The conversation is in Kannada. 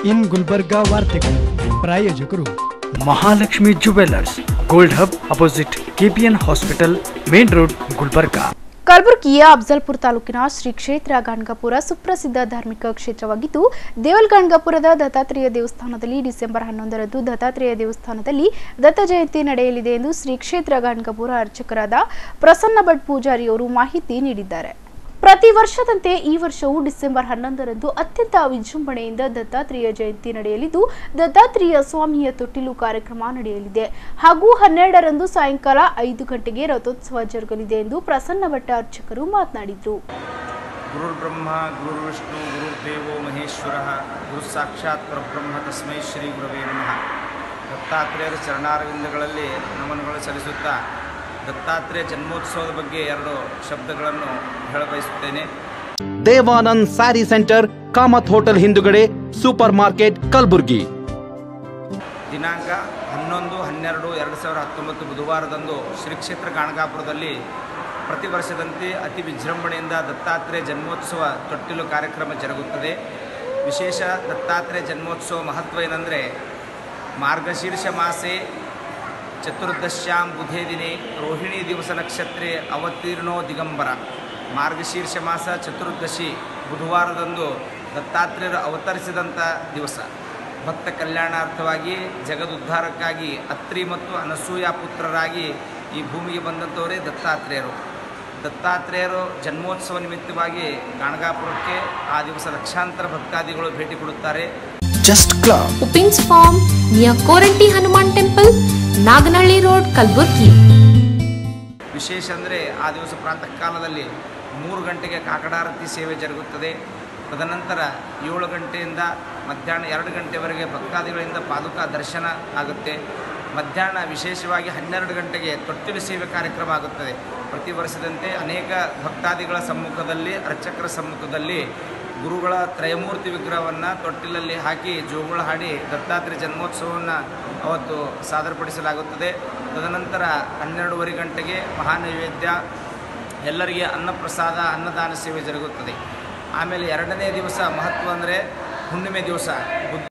ಇನ್ ಗುಲ್ಬರ್ಗಾ ವಾರ್ತೆಗಳು ಪ್ರಾಯೋಜಕರು Mahalakshmi jewellers gold hub opposite KPN hospital main road Gulbarga ಕಲಬುರಗಿಯ ಅಫ್ಜಲ್ಪುರ ತಾಲೂಕಿನ ಶ್ರೀ ಕ್ಷೇತ್ರ ಗಾಣಗಾಪುರ ಸುಪ್ರಸಿದ್ಧ ಧಾರ್ಮಿಕ ಕ್ಷೇತ್ರವಾಗಿದ್ದು ದೇವಲ್ಗಾಣಗಾಪುರದ ದತ್ತಾತ್ರೇಯ ದೇವಸ್ಥಾನದಲ್ಲಿ ಡಿಸೆಂಬರ್ ಹನ್ನೊಂದರಂದು ದತ್ತಾತ್ರೇಯ ದೇವಸ್ಥಾನದಲ್ಲಿ ದತ್ತ ಜಯಂತಿ ನಡೆಯಲಿದೆ ಎಂದು ಶ್ರೀ ಕ್ಷೇತ್ರ ಗಾಣಗಾಪುರ ಅರ್ಚಕರಾದ ಪ್ರಸನ್ನ ಭಟ್ ಪೂಜಾರಿಯವರು ಮಾಹಿತಿ ನೀಡಿದ್ದಾರೆ ಪ್ರತಿ ವರ್ಷದಂತೆ ಈ ವರ್ಷವೂ ಡಿಸೆಂಬರ್ ಹನ್ನೊಂದರಂದು ಅತ್ಯಂತ ವಿಜೃಂಭಣೆಯಿಂದ ದತ್ತಾತ್ರೇಯ ಜಯಂತಿ ನಡೆಯಲಿದ್ದು ದತ್ತಾತ್ರೇಯ ಸ್ವಾಮಿಯ ತೊಟ್ಟಿಲು ಕಾರ್ಯಕ್ರಮ ನಡೆಯಲಿದೆ ಹಾಗೂ ಹನ್ನೆರಡರಂದು ಸಾಯಂಕಾಲ ಐದು ಗಂಟೆಗೆ ರಥೋತ್ಸವ ಜರುಗಲಿದೆ ಎಂದು ಪ್ರಸನ್ನ ಭಟ್ಟ ಅರ್ಚಕರು ಮಾತನಾಡಿದರು ಗುರುರ್ಬ್ರಹ್ಮ ಗುರುರ್ವಿಷ್ಣು ಗುರುರ್ದೇವೋ ಮಹೇಶ್ವರ ಗುರು ಸಾಕ್ಷಾತ್ ಪರಬ್ರಹ್ಮ ತಸ್ಮೈ ಶ್ರೀ ಗುರವೇ ನಮಃ ದತ್ತಾತ್ರೇಯರ ಚರಣಾರವಿಂದಗಳಲ್ಲಿ ನಮನಗಳು ಸಲ್ಲಿಸುತ್ತಾ ದತ್ತಾತ್ರೇಯ ಜನ್ಮೋತ್ಸವದ ಬಗ್ಗೆ ಎರಡು ಶಬ್ದಗಳನ್ನು ಹೇಳಬಯಸುತ್ತೇನೆ Devanand sari centre Kamath hotel ಹಿಂದುಗಡೆ ಸೂಪರ್ ಮಾರ್ಕೆಟ್ ಕಲಬುರ್ಗಿ ದಿನಾಂಕ ಹನ್ನೊಂದು ಹನ್ನೆರಡು ಎರಡು ಸಾವಿರದ ಹತ್ತೊಂಬತ್ತು ಬುಧವಾರದಂದು ಶ್ರೀ ಕ್ಷೇತ್ರ ಗಾಣಗಾಪುರದಲ್ಲಿ ಪ್ರತಿ ವರ್ಷದಂತೆ ಅತಿ ವಿಜೃಂಭಣೆಯಿಂದ ದತ್ತಾತ್ರೇಯ ಜನ್ಮೋತ್ಸವ ತೊಟ್ಟಿಲು ಕಾರ್ಯಕ್ರಮ ಜರುಗುತ್ತದೆ ವಿಶೇಷ ದತ್ತಾತ್ರೇಯ ಜನ್ಮೋತ್ಸವ ಮಹತ್ವ ಏನಂದರೆ ಮಾರ್ಗಶೀರ್ಷ ಮಾಸೆ ಚತುರ್ದಶ್ಯಾಂ ಬುಧೇ ದಿನೇ ರೋಹಿಣಿ ದಿವಸ ನಕ್ಷತ್ರೆ ಅವತೀರ್ಣೋ ದಿಗಂಬರ ಮಾರ್ಗಶೀರ್ಷ ಮಾಸ ಚತುರ್ದಶಿ ಬುಧವಾರದಂದು ದತ್ತಾತ್ರೇಯರು ಅವತರಿಸಿದಂಥ ದಿವಸ ಭಕ್ತ ಕಲ್ಯಾಣಾರ್ಥವಾಗಿ ಜಗದುದ್ಧಾರಕ್ಕಾಗಿ ಅತ್ರಿ ಮತ್ತು ಅನಸೂಯ ಪುತ್ರರಾಗಿ ಈ ಭೂಮಿಗೆ ಬಂದಂಥವರೇ ದತ್ತಾತ್ರೇಯರು ದತ್ತಾತ್ರೇಯರು ಜನ್ಮೋತ್ಸವ ನಿಮಿತ್ತವಾಗಿ ಗಾಣಗಾಪುರಕ್ಕೆ ಆ ದಿವಸ ಲಕ್ಷಾಂತರ ಭಕ್ತಾದಿಗಳು ಭೇಟಿ ಕೊಡುತ್ತಾರೆ just club Upins Farm near Koranti Hanuman Temple, Naganalli Road, Kalburgi. ವಿಶೇಷ ಅಂದರೆ ಆ ದಿವಸ ಪ್ರಾತಃ ಕಾಲದಲ್ಲಿ ಮೂರು ಗಂಟೆಗೆ ಕಾಕಡಾರತಿ ಸೇವೆ ಜರುಗುತ್ತದೆ ತದನಂತರ ಏಳು ಗಂಟೆಯಿಂದ ಮಧ್ಯಾಹ್ನ ಎರಡು ಗಂಟೆವರೆಗೆ ಭಕ್ತಾದಿಗಳಿಂದ ಪಾದುಕಾ ದರ್ಶನ ಆಗುತ್ತೆ ಮಧ್ಯಾಹ್ನ ವಿಶೇಷವಾಗಿ ಹನ್ನೆರಡು ಗಂಟೆಗೆ ತೊಟ್ಟಿಲು ಸೇವೆ ಕಾರ್ಯಕ್ರಮ ಆಗುತ್ತದೆ ಪ್ರತಿ ವರ್ಷದಂತೆ ಅನೇಕ ಭಕ್ತಾದಿಗಳ ಸಮ್ಮುಖದಲ್ಲಿ ಅರ್ಚಕರ ಸಮ್ಮುಖದಲ್ಲಿ ಗುರುಗಳ ತ್ರಯಮೂರ್ತಿ ವಿಗ್ರಹವನ್ನು ತೊಟ್ಟಿಲಲ್ಲಿ ಹಾಕಿ ಜೋಗುಳ ಹಾಡಿ ದತ್ತಾತ್ರೇಯ ಜನ್ಮೋತ್ಸವವನ್ನು ಅವತ್ತು ಸಾದರಪಡಿಸಲಾಗುತ್ತದೆ ತದನಂತರ ಹನ್ನೆರಡೂವರೆ ಗಂಟೆಗೆ ಮಹಾನೈವೇದ್ಯ ಎಲ್ಲರಿಗೆ ಅನ್ನಪ್ರಸಾದ ಅನ್ನದಾನ ಸೇವೆ ಜರುಗುತ್ತದೆ ಆಮೇಲೆ ಎರಡನೇ ದಿವಸ ಮಹತ್ವ ಅಂದರೆ ಹುಣ್ಣಿಮೆ ದಿವಸ ಬುದ್ಧ